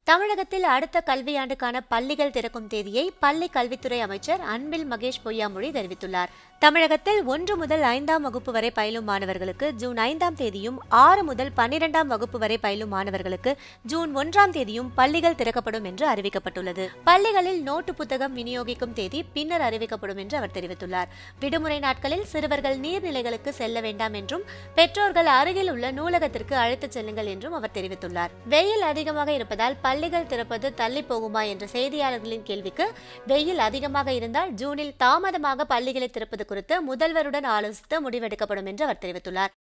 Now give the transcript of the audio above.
தமிழகத்தில் அடுத்த கல்வியாண்டுக்கான பள்ளிகள் திறக்கும் தேதியை பள்ளி கல்வித்துறை அமைச்சர் அன்பில் மகேஷ் பொய்யாமொழி தெரிவித்துள்ளார் தமிழகத்தில் ஒன்று முதல் ஐந்தாம் வகுப்பு வரை பயிலும் மாணவர்களுக்கு ஜூன் ஐந்தாம் தேதியும் ஆறு முதல் பன்னிரெண்டாம் வகுப்பு வரை பயிலும் மாணவர்களுக்கு ஜூன் ஒன்றாம் தேதியும் பள்ளிகள் திறக்கப்படும் என்று அறிவிக்கப்பட்டுள்ளது பள்ளிகளில் நோட்டு புத்தகம் விநியோகிக்கும் தேதி பின்னர் அறிவிக்கப்படும் என்று அவர் தெரிவித்துள்ளார் விடுமுறை நாட்களில் சிறுவர்கள் நீர்நிலைகளுக்கு செல்ல வேண்டாம் என்றும் பெற்றோர்கள் அருகில் உள்ள நூலகத்திற்கு அழைத்துச் செல்லுங்கள் என்றும் அவர் தெரிவித்துள்ளார் வெயில் அதிகமாக இருப்பதால் பள்ளிகள் திறப்பது தள்ளி போகுமா என்ற செய்தியாளர்களின் கேள்விக்கு வெயில் அதிகமாக இருந்தால் ஜூனில் தாமதமாக பள்ளிகளை திறப்பது குறித்து முதல்வருடன் ஆலோசித்து முடிவெடுக்கப்படும் என்று அவர் தெரிவித்துள்ளார்